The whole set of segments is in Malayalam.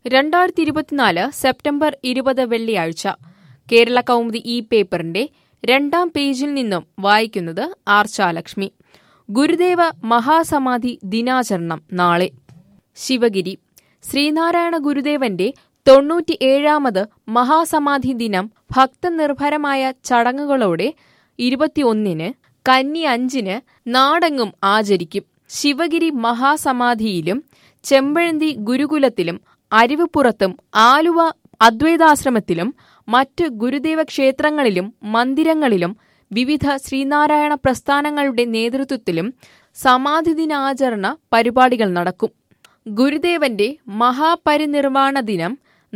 രണ്ടായിരത്തി ഇരുപത്തിനാല് സെപ്റ്റംബർ ഇരുപത് വെള്ളിയാഴ്ച കേരള കൗമുദി ഈ പേപ്പറിന്റെ രണ്ടാം പേജിൽ നിന്നും വായിക്കുന്നത് ആർച്ചാലക്ഷ്മി ഗുരുദേവ മഹാസമാധി ദിനാചരണം നാളെ ശിവഗിരി ശ്രീനാരായണ ഗുരുദേവന്റെ തൊണ്ണൂറ്റിയേഴാമത് മഹാസമാധി ദിനം ഭക്തനിർഭരമായ ചടങ്ങുകളോടെ ഇരുപത്തിയൊന്നിന് കന്നി അഞ്ചിന് നാടെങ്ങും ആചരിക്കും ശിവഗിരി മഹാസമാധിയിലും ചെമ്പഴന്തി ഗുരുകുലത്തിലും അരുവിപ്പുറത്തും ആലുവ അദ്വൈതാശ്രമത്തിലും മറ്റ് ഗുരുദേവ ക്ഷേത്രങ്ങളിലും മന്ദിരങ്ങളിലും വിവിധ ശ്രീനാരായണ പ്രസ്ഥാനങ്ങളുടെ നേതൃത്വത്തിലും സമാധി ദിനാചരണ പരിപാടികൾ നടക്കും ഗുരുദേവന്റെ മഹാപരിനിർവാണ ദിനം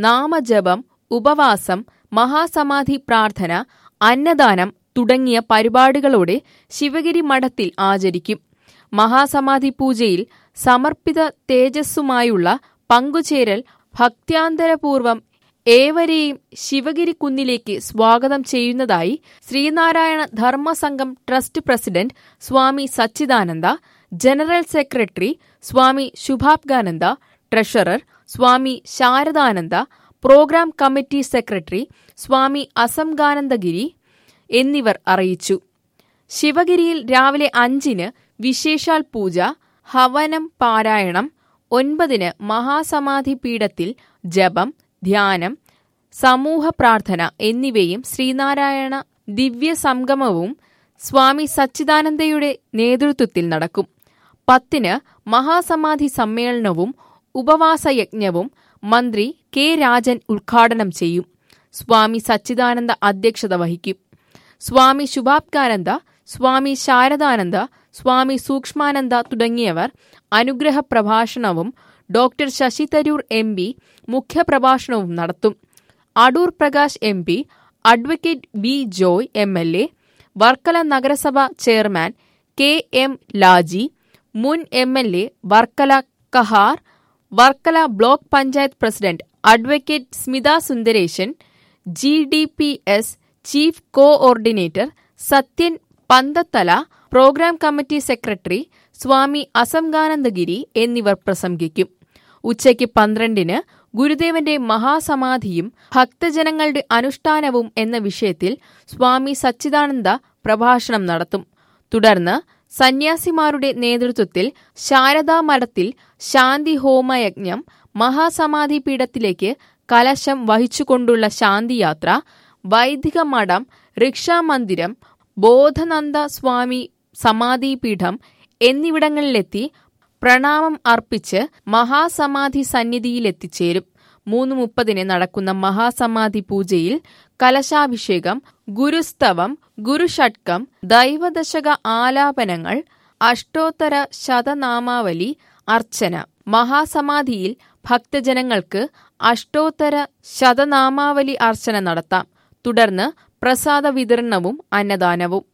നാമജപം ഉപവാസം മഹാസമാധി പ്രാർത്ഥന അന്നദാനം തുടങ്ങിയ പരിപാടികളോടെ ശിവഗിരി മഠത്തിൽ ആചരിക്കും മഹാസമാധി പൂജയിൽ സമർപ്പിത തേജസ്സുമായുള്ള പങ്കുചേരൽ ഭക്ത്യാന്തരപൂർവം ഏവരെയും ശിവഗിരി കുന്നിലേക്ക് സ്വാഗതം ചെയ്യുന്നതായി Sreenarayana Dharmasangham trust president Swami Sachidananda general secretary Swami Subhangananda treasurer Swami Saradananda programme committee secretary Swami Asanganandagiri എന്നിവർ അറിയിച്ചു ശിവഗിരിയിൽ രാവിലെ അഞ്ചിന് വിശേഷാൽ പൂജ ഹവനം പാരായണം ഒൻപതിന് മഹാസമാധി പീഠത്തിൽ ജപം ധ്യാനം സമൂഹ പ്രാർത്ഥന എന്നിവയും ശ്രീനാരായണ ദിവ്യ സംഗമവും സ്വാമി സച്ചിദാനന്ദയുടെ നേതൃത്വത്തിൽ നടക്കും പത്തിന് മഹാസമാധി സമ്മേളനവും ഉപവാസയജ്ഞവും മന്ത്രി കെ രാജൻ ഉദ്ഘാടനം ചെയ്യും സ്വാമി സച്ചിദാനന്ദ അധ്യക്ഷത വഹിക്കും സ്വാമി ശുഭാബ്കാനന്ദ സ്വാമി ശാരദാനന്ദ സ്വാമി സൂക്ഷ്മാനന്ദ തുടങ്ങിയവർ അനുഗ്രഹ പ്രഭാഷണവും doctor Shashi Tharoor M P മുഖ്യപ്രഭാഷണവും നടത്തും Adoor Prakash M P advocate V Joy M L A Varkala നഗരസഭ ചെയർമാൻ കെ എം ലാജി മുൻ M L A Varkala Kahar Varkala block panchayat president advocate Smitha Sundaresan G D P S chief coordinator Sathyan Panthathala programme committee secretary Swami Asanganandagiri എന്നിവർ പ്രസംഗിക്കും ഉച്ചയ്ക്ക് പന്ത്രണ്ടിന് ഗുരുദേവന്റെ മഹാസമാധിയും ഭക്തജനങ്ങളുടെ അനുഷ്ഠാനവും എന്ന വിഷയത്തിൽ സ്വാമി സച്ചിദാനന്ദ പ്രഭാഷണം നടത്തും തുടർന്ന് സന്യാസിമാരുടെ നേതൃത്വത്തിൽ ശാരദാ മഠത്തിൽ ശാന്തി ഹോമയജ്ഞം മഹാസമാധി പീഠത്തിലേക്ക് കലശം വഹിച്ചുകൊണ്ടുള്ള ശാന്തിയാത്ര വൈദിക മഠം റിക്ഷാമന്ദിരം ബോധനന്ദ സ്വാമി സമാധിപീഠം എന്നിവിടങ്ങളിലെത്തി പ്രണാമം അർപ്പിച്ച് മഹാസമാധി സന്നിധിയിലെത്തിച്ചേരും മൂന്ന് മുപ്പതിന് നടക്കുന്ന മഹാസമാധി പൂജയിൽ കലശാഭിഷേകം ഗുരുസ്തവം ഗുരുഷട്കം ദൈവദശക ആലാപനങ്ങൾ അഷ്ടോത്തര ശതനാമാവലി അർച്ചന മഹാസമാധിയിൽ ഭക്തജനങ്ങൾക്ക് അഷ്ടോത്തര ശതനാമാവലി അർച്ചന നടത്താം തുടർന്ന് പ്രസാദ വിതരണവും അന്നദാനവും